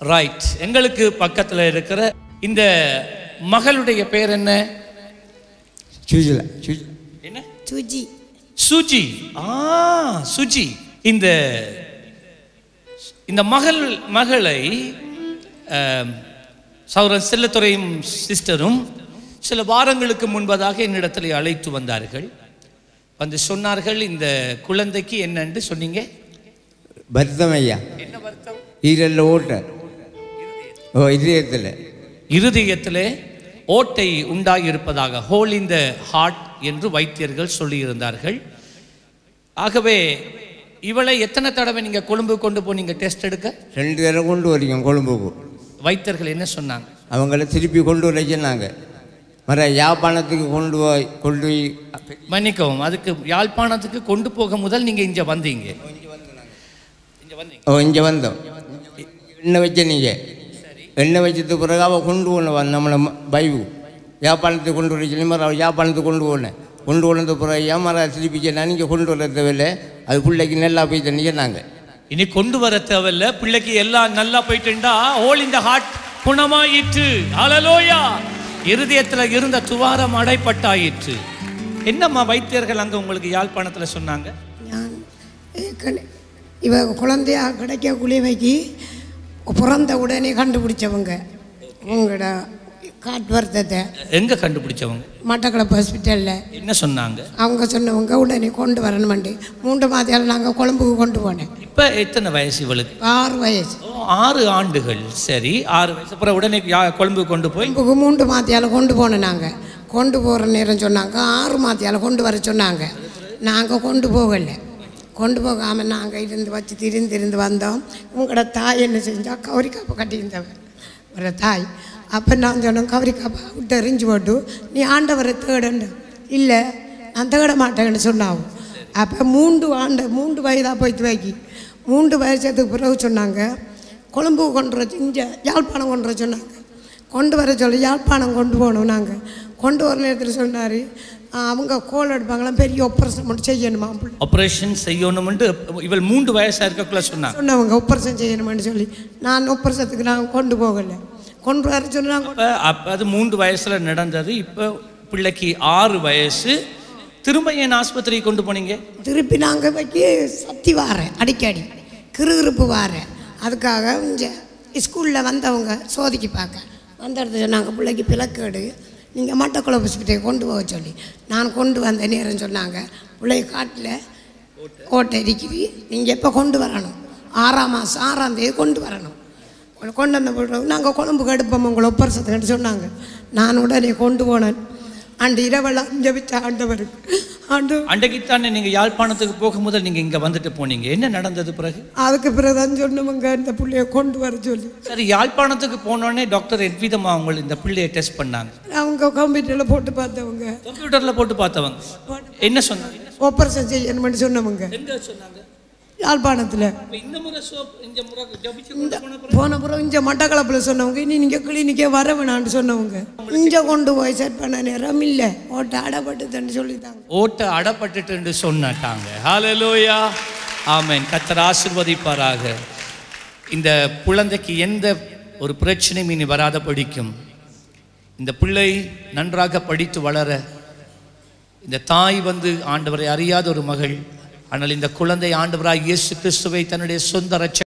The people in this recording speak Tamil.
ரைட் எங்களுக்கு பக்கத்தில் இருக்கிற இந்த மகளுடைய பேர் என்ன சுஜிலா சுஜி என்ன சுஜி சுஜி ஆ சுஜி இந்த இந்த மகள் மகளை ஆம், சௌரன் செல்லத்துறையும் சிஸ்டரும் சில வாரங்களுக்கு முன்பதாக என்னிடத்தில் அழைத்து வந்தார்கள் வந்து சொன்னார்கள் இந்த குழந்தைக்கு என்னன்னு சொன்னீங்க வருத்தம் ஐயா என்ன வருத்தம் ஈரல்ல ஓட்ட ஓ இதயத்தில் இருதயத்திலே ஓட்டை உண்டாகியிருப்பதாக ஹோல் இன் த ஹார்ட் என்று வைத்தியர்கள் சொல்லியிருந்தார்கள் ஆகவே இவளை எத்தனை தடவை நீங்கள் கொழும்பு கொண்டு போனீங்க டெஸ்ட் எடுக்க ரெண்டு தடவை கொண்டு வரீங்க கொழும்புக்கு வைத்தியர்கள் என்ன சொன்னாங்க அவங்கள திருப்பி கொண்டு வர சொன்னாங்க மற யாழ்ப்பாணத்துக்கு கொண்டு போய் கொண்டு போய் மன்னிக்கவும் அதுக்கு யாழ்ப்பாணத்துக்கு கொண்டு போக முதல் நீங்கள் இங்கே வந்தீங்க இங்கே வந்தீங்க ஓ இங்கே வந்தோம் எண்ணெய் வச்ச நீங்கள் எண்ணெய் வச்சது பிறகு அவள் கொண்டு போன நம்மளை ம- பைவு யாழ்ப்பாணத்துக்கு கொண்டு வர சொல்லி மறு அவள் யாழ்ப்பாணத்துக்கு கொண்டு போனேன் கொண்டு போனது பிறகு ஏன் மர திருப்பி சொன்னா நீங்கள் கொண்டு வர தேவையில்லை அது பிள்ளைக்கு நல்லா போய் தண்ணி சொன்னாங்க இனி கொண்டு வர தேவையில்ல பிள்ளைக்கு எல்லாம் நல்லா போயிட்டுண்டா ஹோல் இந்த ஹார்ட் குணமாயிற்று அலலோயா இருதயத்துல இருந்த துவாரம் அடைப்பட்டாயிற்று என்னம்மா வைத்தியர்கள் அங்க உங்களுக்கு யாழ்ப்பாணத்துல சொன்னாங்க நான் ஏற்கனவே இவ குழந்தையா கிடைக்கக்கூடிய வைக்கி பிறந்த உடனே கண்டுபிடிச்சவங்க உங்களோட காட்டு வருத்தத்தை எங்க கண்டுபிடிச்சவங்க மட்டக்களப்பு ஹாஸ்பிட்டலில் என்ன சொன்னாங்க அவங்க சொன்னவங்க உடனே கொண்டு வரணுமெண்டு மூன்று மாதம் நாங்கள் கொழம்புக்கு கொண்டு போனேன் இப்ப எத்தனை வயசு இவளுக்கு ஆறு வயசு ஓ, ஆறு ஆண்டுகள் சரி ஆறு வயசு அப்புறம் உடனே யா- கொழும்பு கொண்டு போய் கொழும்புக்கு மூன்று மாத்தியால் கொண்டு போனோம் நாங்கள் கொண்டு போகிற நேரம் சொன்னாங்க ஆறு மாத்தியால் கொண்டு வர சொன்னாங்க நாங்கள் கொண்டு போகலை கொண்டு போகாமல் நாங்கள் இருந்து வச்சு திரிந்து இருந்து வந்தோம் உங்களோட தாய் என்ன செஞ்சா கௌரிக்காப்பை கட்டியிருந்தவன் ஒரு தாய் அப்போ நான் சொன்னேன் கௌரிக்காப்பா விட்டு எறிஞ்சு போட்டு நீ ஆண்டவரை தேடண்டு இல்லை நான் தேட மாட்டேன்னு சொன்னாவும் அப்போ மூன்று ஆண்டு மூன்று வயதாக போய்த்து வைக்கி மூன்று வயசத்துக்கு பிறகு சொன்னாங்க கொழும்பு கொண்டு வர இங்கே யாழ்ப்பாணம் கொண்டு வர சொன்னாங்க கொண்டு வர சொல்லி யாழ்ப்பாணம் கொண்டு போகணும் நாங்கள் கொண்டு வர நேரத்தில் சொன்னார் அவங்க கோல் எடுப்பாங்களாம் பெரிய ஆப்ரேஷன் மட்டும் செய்யணுமா அப்படி ஆபரேஷன் செய்யணும்னு இவள் மூன்று வயசா இருக்கக்குள்ள சொன்னாங்க சொன்னவங்க ஆப்ரேஷன் செய்யணுமான்னு சொல்லி நான் ஆப்ரேஷத்துக்கு நான் கொண்டு போகலை கொண்டு வர சொன்னாங்க அப்ப அப்ப அது மூன்று வயசுல நடந்தது இப்ப பிள்ளைக்கு ஆறு வயசு திரும்ப ஏன் ஆஸ்பத்திரிக்கு கொண்டு போனீங்க திருப்பி நாங்கள் வைக்க சத்தி வாரேன் அடிக்கடி கிறுகிறுப்பு வாரேன் அதுக்காக இங்கே ஸ்கூலில் வந்தவங்க சோதிக்கு பார்க்க வந்த இடத்துல சொன்னாங்க பிள்ளைக்கு பிளக்கேடு நீங்கள் மட்டக்குளம் ஹாஸ்பிட்டல் கொண்டு போக சொல்லி நான் கொண்டு வந்த நேரம் சொன்னாங்க பிள்ளைய காட்டில் ஓட்டை இருக்குது நீங்கள் எப்போ கொண்டு வரணும் ஆறாம் மாதம் ஆறாம் தேதி கொண்டு வரணும் உங்களை கொண்டு வந்த பிறகு நாங்கள் குழம்புக்கு எடுப்போம் உங்களை ஒப்பரசத்துக்கிட்டு சொன்னாங்க நான் உடனே கொண்டு போனேன் ஆண்டு இரவெல்லாம் ஜபிச்ச ஆண்டவருக்கு ஆண்டு அன்றைக்குத்தானே நீங்க யாழ்ப்பாணத்துக்கு போகும்போது நீங்க இங்க வந்துட்டு போனீங்க என்ன நடந்தது பிறகு அதுக்கு பிறகு தான் சொன்னவங்க இந்த பிள்ளைய கொண்டு வர சொல்லி சரி யாழ்ப்பாணத்துக்கு போனோடனே டாக்டர் எவ்விதமா அவங்க இந்த பிள்ளையை டெஸ்ட் பண்ணாங்க அவங்க கம்ப்யூட்டரில் போட்டு பார்த்தவங்க கம்ப்யூட்டர்ல போட்டு பார்த்தவங்க என்ன சொன்னாங்க ஆப்ரேஷன் செய்யணும்னு சொன்னவங்க எங்க சொன்னாங்க யாழ்ப்பாணத்தில் இப்ப இந்த முறை சோப் இந்த முறை ஜபிச்சு இந்த போன பிறகு இங்கே மட்டக்களப்பில் சொன்னவங்க இனி நீங்கள் கிளினிக்கே வர வேணான்னு சொன்னவங்க இங்கே கொண்டு போய் செட் பண்ண நேரம் இல்லை ஓட்ட அடப்பட்டுதுன்னு சொல்லிட்டாங்க ஓட்ட அடப்பட்டுட்டு சொன்னாட்டாங்க ஹalleluya ஆமென் கர்த்தர் ஆசீர்வதிப்பாராக இந்த குழந்தைக்கு எந்த ஒரு பிரச்சனையும் இனி வராத படிக்கும் இந்த பிள்ளை நன்றாக படித்து வளர இந்த தாய் வந்து ஆண்டவரை அறியாத ஒரு மகள் ஆனால் இந்த குழந்தை ஆண்டவராய் இயேசு கிறிஸ்துவை தன்னுடைய சொந்த ரட்ச